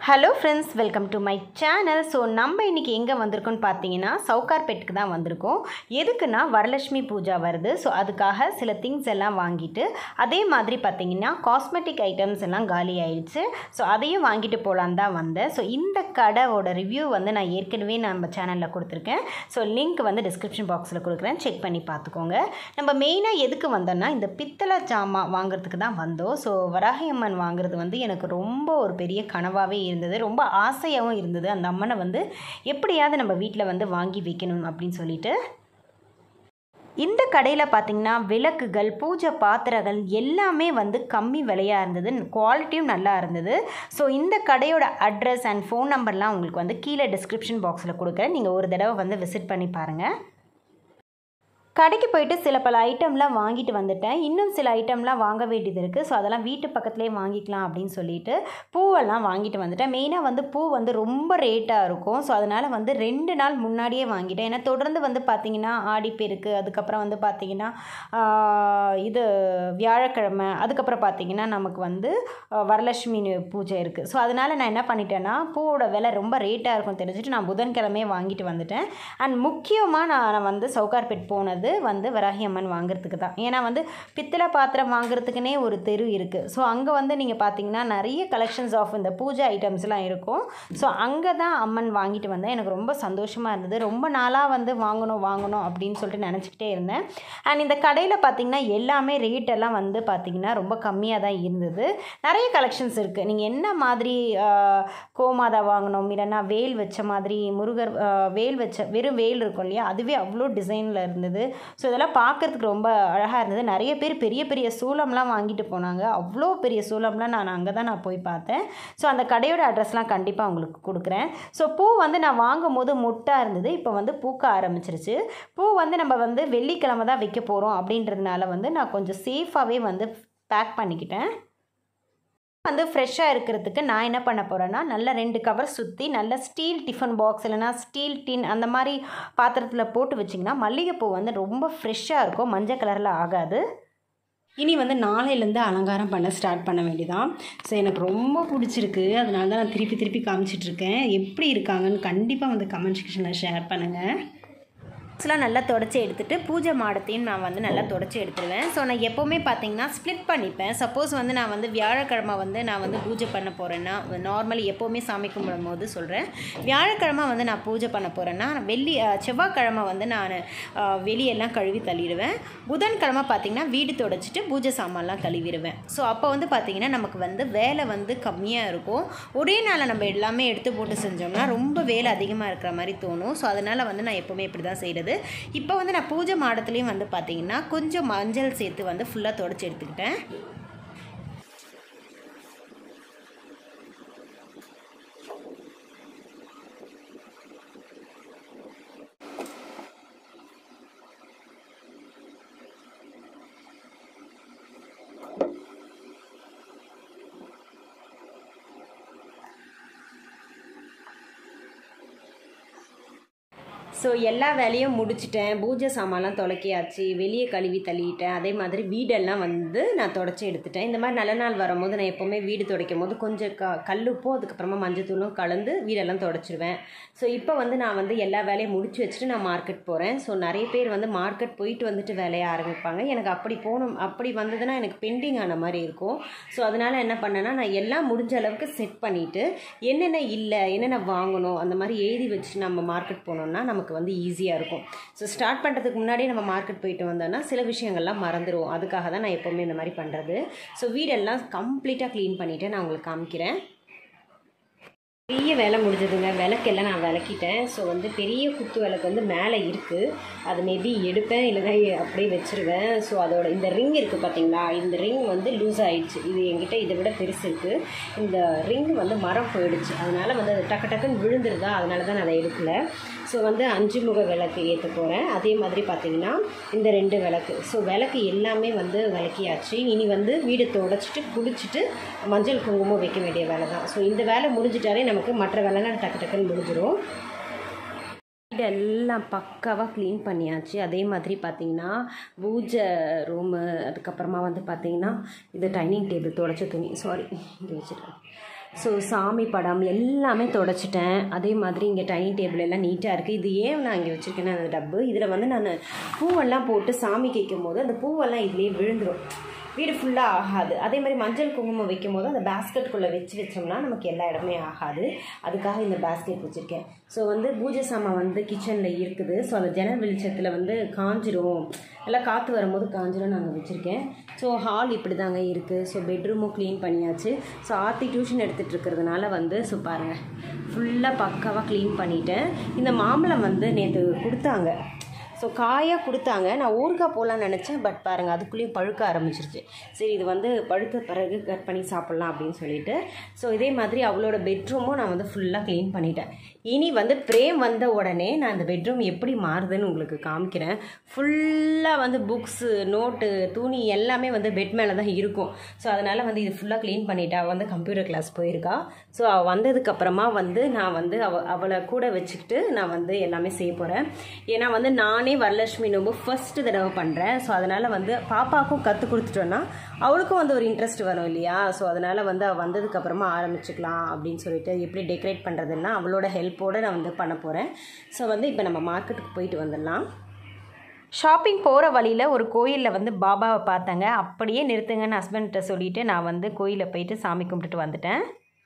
hello friends welcome to my channel so நம்ம இன்றைக்கி எங்கே வந்திருக்கோம்னு பார்த்தீங்கன்னா சவுகார்பேட்டுக்கு தான் வந்திருக்கோம் எதுக்குன்னா வரலட்சுமி பூஜா வருது ஸோ அதுக்காக சில திங்ஸ் எல்லாம் வாங்கிட்டு அதே மாதிரி பார்த்தீங்கன்னா காஸ்மெட்டிக் ஐட்டம்ஸ் எல்லாம் காலி ஆயிடுச்சு ஸோ அதையும் வாங்கிட்டு போகலான் தான் வந்தேன் ஸோ இந்த கடையோட ரிவ்யூ வந்து நான் ஏற்கனவே நம்ம சேனலில் கொடுத்துருக்கேன் ஸோ லிங்க் வந்து டிஸ்கிரிப்ஷன் பாக்ஸில் கொடுக்குறேன் செக் பண்ணி பார்த்துக்கோங்க நம்ம மெயினாக எதுக்கு வந்தோம்னா இந்த பித்தளை ஜாமான் வாங்குறதுக்கு தான் வந்தோம் ஸோ வராகியம்மன் வாங்குறது வந்து எனக்கு ரொம்ப ஒரு பெரிய கனவாகவே இருந்தது ரொம்ப ஆசையாகவும் இருந்தது அந்த அம்மனை வந்து எப்படியாவது நம்ம வீட்டில் வந்து வாங்கி வைக்கணும் அப்படின்னு சொல்லிட்டு இந்த கடையில் பார்த்தீங்கன்னா விளக்குகள் பூஜை பாத்திரங்கள் எல்லாமே வந்து கம்மி விலையாக இருந்தது குவாலிட்டியும் நல்லா இருந்தது ஸோ இந்த கடையோட அட்ரஸ் அண்ட் ஃபோன் நம்பர்லாம் உங்களுக்கு வந்து கீழே டிஸ்கிரிப்ஷன் பாக்ஸில் கொடுக்குறேன் நீங்கள் ஒரு தடவை வந்து விசிட் பண்ணி பாருங்கள் கடைக்கு போயிட்டு சில பல ஐட்டம்லாம் வாங்கிட்டு வந்துட்டேன் இன்னும் சில ஐட்டம்லாம் வாங்க வேண்டியது இருக்குது ஸோ அதெல்லாம் வீட்டு பக்கத்துலேயே வாங்கிக்கலாம் அப்படின்னு சொல்லிட்டு பூவெல்லாம் வாங்கிட்டு வந்துட்டேன் மெயினாக வந்து பூ வந்து ரொம்ப ரேட்டாக இருக்கும் ஸோ அதனால் வந்து ரெண்டு நாள் முன்னாடியே வாங்கிட்டேன் ஏன்னா தொடர்ந்து வந்து பார்த்திங்கன்னா ஆடிப்பெருக்கு அதுக்கப்புறம் வந்து பார்த்திங்கன்னா இது வியாழக்கிழமை அதுக்கப்புறம் பார்த்திங்கன்னா நமக்கு வந்து வரலட்சுமி பூஜை இருக்குது ஸோ அதனால் நான் என்ன பண்ணிட்டேன்னா பூவோட விலை ரொம்ப ரேட்டாக இருக்கும் தெரிஞ்சுட்டு நான் புதன்கிழமையே வாங்கிட்டு வந்துட்டேன் அண்ட் முக்கியமாக நான் வந்து சவுகார்பேட் போனது வந்து வராகி அம்மன் வாங்குறதுக்கு தான் ஏன்னா வந்து பித்தளை பாத்திரம் வாங்குறதுக்குனே ஒரு தெரு இருக்குது ஸோ அங்கே வந்து நீங்கள் பார்த்தீங்கன்னா நிறைய கலெக்ஷன்ஸ் ஆஃப் இந்த பூஜை ஐட்டம்ஸ்லாம் இருக்கும் ஸோ அங்கே தான் அம்மன் வாங்கிட்டு வந்தேன் எனக்கு ரொம்ப சந்தோஷமாக இருந்தது ரொம்ப நாளாக வந்து வாங்கணும் வாங்கணும் அப்படின்னு சொல்லிட்டு நினச்சிக்கிட்டே இருந்தேன் அண்ட் இந்த கடையில் பார்த்தீங்கன்னா எல்லாமே ரேட் எல்லாம் வந்து பார்த்திங்கன்னா ரொம்ப கம்மியாக தான் இருந்தது நிறைய கலெக்ஷன்ஸ் இருக்குது நீங்கள் என்ன மாதிரி கோமாதா வாங்கணும் இல்லைன்னா வேல் வச்ச மாதிரி முருகர் வேல் வச்ச வெறும் வேல் இருக்கும் இல்லையா அதுவே அவ்வளோ டிசைனில் இருந்தது ஸோ இதெல்லாம் பார்க்குறதுக்கு ரொம்ப அழகாக இருந்தது நிறைய பேர் பெரிய பெரிய சூளம்லாம் வாங்கிட்டு போனாங்க அவ்வளோ பெரிய சூளம்லாம் நான் அங்கே தான் நான் போய் பார்த்தேன் ஸோ அந்த கடையோட அட்ரஸ்லாம் கண்டிப்பாக உங்களுக்கு கொடுக்குறேன் ஸோ பூ வந்து நான் வாங்கும் போது மொட்டாக இருந்தது இப்போ வந்து பூக்க ஆரம்பிச்சிருச்சு பூ வந்து நம்ம வந்து வெள்ளிக்கிழமை தான் வைக்க போகிறோம் அப்படின்றதுனால வந்து நான் கொஞ்சம் சேஃபாகவே வந்து பேக் பண்ணிக்கிட்டேன் வந்து ஃப்ரெஷ்ஷாக இருக்கிறதுக்கு நான் என்ன பண்ண போகிறேன்னா நல்ல ரெண்டு கவர் சுற்றி நல்ல ஸ்டீல் டிஃபன் பாக்ஸ் இல்லைனா ஸ்டீல் டின் அந்த மாதிரி பாத்திரத்தில் போட்டு வச்சிங்கன்னா மல்லிகைப்பூ வந்து ரொம்ப ஃப்ரெஷ்ஷாக இருக்கும் மஞ்சள் கலரில் ஆகாது இனி வந்து நாளையிலேருந்து அலங்காரம் பண்ண ஸ்டார்ட் பண்ண வேண்டியதான் ஸோ எனக்கு ரொம்ப பிடிச்சிருக்கு அதனால தான் நான் திருப்பி திருப்பி காமிச்சிட்ருக்கேன் எப்படி இருக்காங்கன்னு கண்டிப்பாக வந்து கமெண்ட் செக்ஷனில் ஷேர் பண்ணுங்கள் பாக்ஸ்லாம் நல்லா தொடச்சி எடுத்துகிட்டு பூஜை மாடத்தையும் நான் வந்து நல்லா தொடச்சி எடுத்துருவேன் ஸோ நான் எப்போவுமே பார்த்தீங்கன்னா ஸ்ப்ளிட் பண்ணிப்பேன் சப்போஸ் வந்து நான் வந்து வியாழக்கிழமை வந்து நான் வந்து பூஜை பண்ண போகிறேன்னா நார்மலி எப்போவுமே சாமி கும்பிடும் போது சொல்கிறேன் வியாழக்கிழமை வந்து நான் பூஜை பண்ண போகிறேன்னா வெள்ளி செவ்வாய்க்கிழமை வந்து நான் வெளியெல்லாம் கழுவி தள்ளிடுவேன் புதன்கிழமை பார்த்திங்கன்னா வீடு தொடச்சிட்டு பூஜை சாமான்லாம் கழுவிடுவேன் ஸோ அப்போ வந்து பார்த்திங்கன்னா நமக்கு வந்து வேலை வந்து கம்மியாக இருக்கும் ஒரே நாளில் நம்ம எல்லாமே எடுத்து போட்டு செஞ்சோம்னா ரொம்ப வேலை அதிகமாக இருக்கிற மாதிரி தோணும் ஸோ அதனால் வந்து நான் எப்போவுமே இப்படி தான் செய்கிறது இப்போ வந்து நான் பூஜை மாடத்துலேயும் வந்து பார்த்திங்கன்னா கொஞ்சம் மஞ்சள் சேர்த்து வந்து ஃபுல்லாக தொடச்சி எடுத்துக்கிட்டேன் ஸோ எல்லா வேலையும் முடிச்சிட்டேன் பூஜை சாமான்லாம் தொலைக்கியாச்சு வெளியே கழுவி தள்ளிட்டேன் அதே மாதிரி வீடெல்லாம் வந்து நான் தொடச்சி எடுத்துட்டேன் இந்த மாதிரி நல்ல நாள் வரும்போது நான் எப்போவுமே வீடு துடைக்கும் போது கொஞ்சம் க கல்லுப்பும் அதுக்கப்புறமா மஞ்சத்தூளும் கலந்து வீடெல்லாம் தொடச்சிருவேன் ஸோ இப்போ வந்து நான் வந்து எல்லா வேலையும் முடிச்சு வச்சுட்டு நான் மார்க்கெட் போகிறேன் ஸோ நிறைய பேர் வந்து மார்க்கெட் போயிட்டு வந்துட்டு வேலையை ஆரம்பிப்பாங்க எனக்கு அப்படி போகணும் அப்படி வந்ததுன்னா எனக்கு பெண்டிங் ஆன மாதிரி இருக்கும் ஸோ அதனால் என்ன பண்ணேன்னா நான் எல்லாம் முடிஞ்ச அளவுக்கு செட் பண்ணிவிட்டு என்னென்ன இல்லை என்னென்ன வாங்கணும் அந்த மாதிரி எழுதி வச்சுட்டு நம்ம மார்க்கெட் போனோம்னா நமக்கு நமக்கு வந்து ஈஸியாக இருக்கும் ஸோ ஸ்டார்ட் பண்ணுறதுக்கு முன்னாடி நம்ம மார்க்கெட் போயிட்டு வந்தோம்னா சில விஷயங்கள்லாம் மறந்துடுவோம் அதுக்காக தான் நான் எப்போவுமே இந்த மாதிரி பண்ணுறது ஸோ வீடெல்லாம் கம்ப்ளீட்டாக க்ளீன் பண்ணிவிட்டு நான் உங்களுக்கு காமிக்கிறேன் பெரிய வேலை முடிஞ்சதுங்க விளக்கெல்லாம் நான் விளக்கிட்டேன் ஸோ வந்து பெரிய குத்து விளக்கு வந்து மேலே இருக்குது அது மேபி எடுப்பேன் இல்லைனா அப்படியே வச்சுருவேன் ஸோ அதோட இந்த ரிங் இருக்குது பார்த்தீங்களா இந்த ரிங் வந்து லூஸ் ஆகிடுச்சு இது என்கிட்ட இதை விட பெருசு இருக்குது இந்த ரிங் வந்து மரம் போயிடுச்சு அதனால் வந்து அது டக்கு டக்குன்னு விழுந்துருதா அதனால தான் நான் அதை எடுக்கல ஸோ வந்து அஞ்சு முக விளக்கு ஏற்ற போகிறேன் அதே மாதிரி பார்த்தீங்கன்னா இந்த ரெண்டு விளக்கு ஸோ விளக்கு எல்லாமே வந்து விளக்கியாச்சு இனி வந்து வீடு தொடச்சிட்டு குளிச்சுட்டு மஞ்சள் குங்குமம் வைக்க வேண்டிய வேலை தான் ஸோ இந்த வேலை முடிஞ்சிட்டாலே நமக்கு மற்ற வேலைலாம் டக்கு டக்குன்னு முடிஞ்சிடும் வீடு எல்லாம் பக்காவாக க்ளீன் பண்ணியாச்சு அதே மாதிரி பார்த்தீங்கன்னா பூஜை ரூமு அதுக்கப்புறமா வந்து பார்த்தீங்கன்னா இது டைனிங் டேபிள் துடைச்ச துணி சாரி இங்கே வச்சுருக்கேன் ஸோ சாமி படம் எல்லாமே தொடச்சிட்டேன் அதே மாதிரி இங்கே டைனிங் டேபிள் எல்லாம் நீட்டாக இருக்குது இது ஏன் நான் இங்கே வச்சுருக்கேன்னா அந்த டப்பு இதில் வந்து நான் பூவெல்லாம் போட்டு சாமி கேட்கும் போது அந்த பூவெல்லாம் இதுலேயே விழுந்துடும் வீடு ஃபுல்லாக ஆகாது அதே மாதிரி மஞ்சள் குங்குமம் வைக்கும் போது அந்த பேஸ்கெட்குள்ளே வச்சு வச்சோம்னா நமக்கு எல்லா இடமே ஆகாது அதுக்காக இந்த பேஸ்கெட் வச்சுருக்கேன் ஸோ வந்து பூஜை சாமான் வந்து கிச்சனில் இருக்குது ஸோ அந்த ஜன்னல் வெளிச்சத்தில் வந்து காஞ்சிரும் எல்லாம் காற்று வரும்போது காஞ்சிரும் நாங்கள் வச்சுருக்கேன் ஸோ ஹால் இப்படி தாங்க இருக்குது ஸோ பெட்ரூமும் க்ளீன் பண்ணியாச்சு ஸோ ஆர்த்தி டியூஷன் எடுத்துகிட்டு இருக்கிறதுனால வந்து ஸோ பாருங்கள் ஃபுல்லாக பக்காவாக க்ளீன் பண்ணிட்டேன் இந்த மாம்பழம் வந்து நேற்று கொடுத்தாங்க ஸோ காயாக கொடுத்தாங்க நான் ஊறுகாய் போகலான்னு நினச்சேன் பட் பாருங்கள் அதுக்குள்ளேயும் பழுக்க ஆரம்பிச்சிருச்சு சரி இது வந்து பழுத்த பிறகு கட் பண்ணி சாப்பிட்லாம் அப்படின்னு சொல்லிட்டு ஸோ இதே மாதிரி அவளோட பெட்ரூமும் நான் வந்து ஃபுல்லாக க்ளீன் பண்ணிட்டேன் இனி வந்து பிரேம் வந்த உடனே நான் இந்த பெட்ரூம் எப்படி மாறுதுன்னு உங்களுக்கு காமிக்கிறேன் ஃபுல்லாக வந்து புக்ஸு நோட்டு துணி எல்லாமே வந்து பெட் மேலே தான் இருக்கும் ஸோ அதனால் வந்து இது ஃபுல்லாக க்ளீன் பண்ணிட்டா அவள் வந்து கம்ப்யூட்டர் கிளாஸ் போயிருக்கா ஸோ அவள் வந்ததுக்கப்புறமா வந்து நான் வந்து அவ அவளை கூட வச்சுக்கிட்டு நான் வந்து எல்லாமே செய்ய போகிறேன் ஏன்னா வந்து நானே வரலட்சுமி நோம்பு ஃபஸ்ட்டு தடவை பண்ணுறேன் ஸோ அதனால் வந்து பாப்பாவுக்கும் கற்றுக் கொடுத்துட்டோன்னா அவளுக்கும் வந்து ஒரு இன்ட்ரெஸ்ட் வரும் இல்லையா ஸோ அதனால் வந்து அவள் வந்ததுக்கப்புறமா ஆரம்பிச்சுக்கலாம் அப்படின்னு சொல்லிட்டு எப்படி டெக்கரேட் பண்ணுறதுன்னா அவளோட ஹெல்ப்போடு நான் வந்து பண்ண போகிறேன் ஸோ வந்து இப்போ நம்ம மார்க்கெட்டுக்கு போயிட்டு வந்துடலாம் ஷாப்பிங் போகிற வழியில் ஒரு கோயிலில் வந்து பாபாவை பார்த்தேங்க அப்படியே நிறுத்துங்கன்னு ஹஸ்பண்ட்ட சொல்லிவிட்டு நான் வந்து கோயிலில் போயிட்டு சாமி கும்பிட்டுட்டு வந்துட்டேன்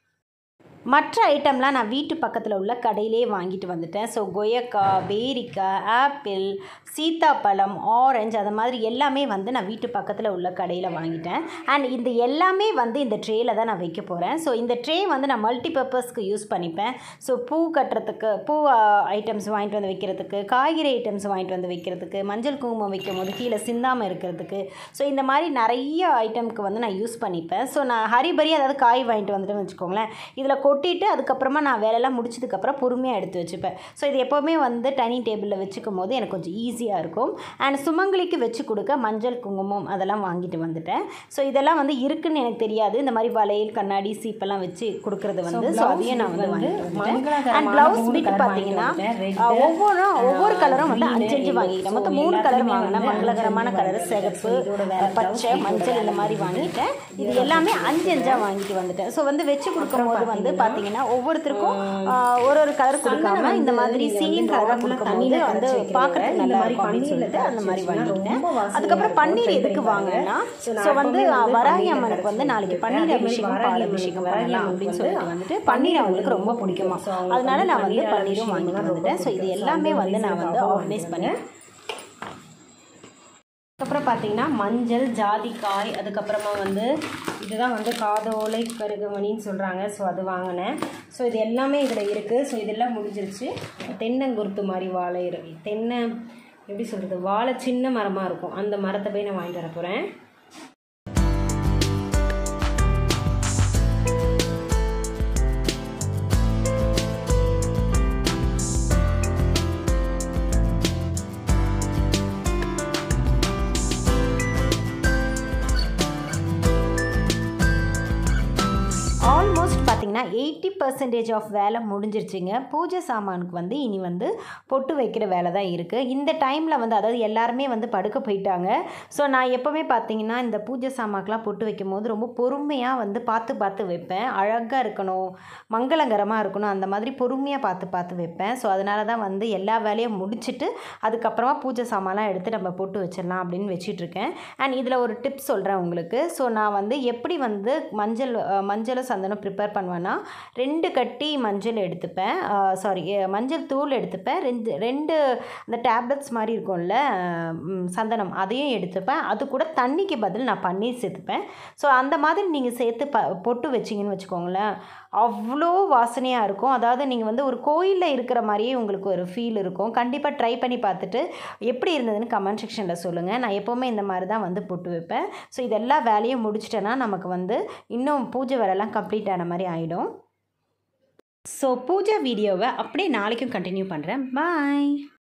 மற்ற ஐட்டம்லாம் நான் வீட்டு பக்கத்தில் உள்ள கடையிலே வாங்கிட்டு வந்துட்டேன் ஸோ கொய்யக்காய் பேரிக்காய் ஆப்பிள் சீத்தாப்பழம் ஆரஞ்சு அது மாதிரி எல்லாமே வந்து நான் வீட்டு பக்கத்தில் உள்ள கடையில் வாங்கிட்டேன் அண்ட் இந்த எல்லாமே வந்து இந்த ட்ரேயில் தான் நான் வைக்க போகிறேன் ஸோ இந்த ட்ரே வந்து நான் மல்டி பர்பஸ்க்கு யூஸ் பண்ணிப்பேன் ஸோ பூ கட்டுறதுக்கு பூ ஐட்டம்ஸ் வாங்கிட்டு வந்து வைக்கிறதுக்கு காய்கறி ஐட்டம்ஸ் வாங்கிட்டு வந்து வைக்கிறதுக்கு மஞ்சள் குங்குமம் வைக்கும் போது கீழே சிந்தாமல் இருக்கிறதுக்கு ஸோ இந்த மாதிரி நிறைய ஐட்டம்க்கு வந்து நான் யூஸ் பண்ணிப்பேன் ஸோ நான் ஹரிபரி அதாவது காய் வாங்கிட்டு வந்துட்டேன்னு வச்சுக்கோங்களேன் இதில் கொட்டிட்டு அதுக்கப்புறமா நான் வேலையெல்லாம் முடிச்சதுக்கப்புறம் பொறுமையாக எடுத்து வச்சுப்பேன் ஸோ இது எப்போவுமே வந்து டைனிங் டேபிளில் வச்சுக்கும் போது எனக்கு கொஞ்சம் ஈஸியாக இருக்கும் அண்ட் சுமங்கலிக்கு வச்சு கொடுக்க மஞ்சள் குங்குமம் அதெல்லாம் வாங்கிட்டு வந்துட்டேன் ஸோ இதெல்லாம் வந்து இருக்குன்னு எனக்கு தெரியாது இந்த மாதிரி வளையல் கண்ணாடி சீப்பெல்லாம் வச்சு கொடுக்கறது வந்து ஸோ அதையும் நான் வந்து வாங்கிட்டு அண்ட் ப்ளவுஸ் பிட் பார்த்தீங்கன்னா அஹ், ஒவ்வொன்றும் ஒவ்வொரு கலரும் வந்து அஞ்சு அஞ்சு வாங்கிக்கிட்டேன் மொத்தம் மூணு கலர் வாங்கினேன் மங்களகரமான கலர் சிகப்பு பச்சை மஞ்சள் இந்த மாதிரி வாங்கிட்டேன் இது எல்லாமே அஞ்சு அஞ்சா வாங்கிட்டு வந்துட்டேன் ஸோ வந்து வச்சு கொடுக்கும்போது வந்து பார்த்தீங்கன்னா ஒவ்வொருத்தருக்கும் ஆஹ், ஒரு ஒரு கலர் கொடுக்காம இந்த மாதிரி சீலிங் கலராக கொடுக்கும்போது வந்து பார்க்கறதுக்கு நல்லா இருக்கும் அப்படின்னு சொல்லிட்டு அந்த மாதிரி வாங்கிட்டேன் அதுக்கப்புறம் பன்னீர் எதுக்கு வாங்கினேன்னா ஸோ வந்து ஆஹ், வராகி அம்மனுக்கு வந்து நாளைக்கு பன்னீர் அபிஷேகம் பால் அபிஷேகம் பண்ணலாம் அப்படின்னு சொல்லிட்டு வந்துட்டு பன்னீர் அவங்களுக்கு ரொம்ப பிடிக்குமா அதனால நான் வந்து பன்னீரும் வாங்கிட்டு வந்துட்டேன் ஸோ இது எல்லாமே வந்து நான் வந்து ஆர்கனைஸ் பண்ணி அதுக்கப்புறம் பார்த்தீங்கன்னா மஞ்சள் ஜாதிக்காய் அதுக்கப்புறமா வந்து இதுதான் வந்து காதோலை கருகுமணின்னு சொல்கிறாங்க ஸோ அது வாங்கினேன் ஸோ இது எல்லாமே இதில் இருக்குது ஸோ இதெல்லாம் முடிஞ்சிருச்சு தென்னங்குருத்து மாதிரி வாழை இருக்கு தென்னை எப்படி சொல்கிறது வாழை சின்ன மரமாக இருக்கும் அந்த மரத்தை போய் நான் வாங்கிட்டு வர போகிறேன் ஆல்மோஸ்ட் பார்த்தீங்கன்னா எயிட்டி பர்சன்டேஜ் ஆஃப் வேலை முடிஞ்சிருச்சுங்க பூஜை சாமானுக்கு வந்து இனி வந்து பொட்டு வைக்கிற வேலை தான் இருக்குது இந்த டைமில் வந்து அதாவது எல்லாருமே வந்து படுக்க போயிட்டாங்க ஸோ நான் எப்போவுமே பார்த்தீங்கன்னா இந்த பூஜை சாமாக்கெலாம் பொட்டு வைக்கும் போது ரொம்ப பொறுமையாக வந்து பார்த்து பார்த்து வைப்பேன் அழகாக இருக்கணும் மங்களகரமாக இருக்கணும் அந்த மாதிரி பொறுமையாக பார்த்து பார்த்து வைப்பேன் ஸோ அதனால தான் வந்து எல்லா வேலையும் முடிச்சுட்டு அதுக்கப்புறமா பூஜை சாமான்லாம் எடுத்து நம்ம பொட்டு வச்சிடலாம் அப்படின்னு வச்சிட்ருக்கேன் அண்ட் இதில் ஒரு டிப்ஸ் சொல்கிறேன் உங்களுக்கு ஸோ நான் வந்து எப்படி வந்து மஞ்சள் அஹ், மஞ்சளும் சந்தனம் ப்ரிப்பேர் பண்ணுவேன்னா ரெண்டு கட்டி மஞ்சள் எடுத்துப்பேன் சாரி மஞ்சள் தூள் எடுத்துப்பேன் ரெண்டு ரெண்டு அந்த டேப்லெட்ஸ் மாதிரி இருக்கும்ல அஹ், ம், சந்தனம் அதையும் எடுத்துப்பேன் அது கூட தண்ணிக்கு பதில் நான் பன்னீர் சேர்த்துப்பேன் ஸோ அந்த மாதிரி நீங்கள் சேர்த்து ப பொட்டு வச்சிங்கன்னு வச்சுக்கோங்களேன் அவ்வளோ வாசனையாக இருக்கும் அதாவது நீங்கள் வந்து ஒரு கோயிலில் இருக்கிற மாதிரியே உங்களுக்கு ஒரு ஃபீல் இருக்கும் கண்டிப்பாக ட்ரை பண்ணி பார்த்துட்டு எப்படி இருந்ததுன்னு கமெண்ட் செக்ஷனில் சொல்லுங்கள் நான் எப்போவுமே இந்த மாதிரி தான் வந்து பொட்டு வைப்பேன் ஸோ இதெல்லா வேலையும் முடிச்சிட்டேன்னா நமக்கு வந்து இன்னும் பூஜை வேலைலாம் கம்ப்ளீட் ஆன மாதிரி ஆகிடும் ஸோ பூஜை வீடியோவை அப்படியே நாளைக்கும் கண்டினியூ பண்ணுறேன் பாய்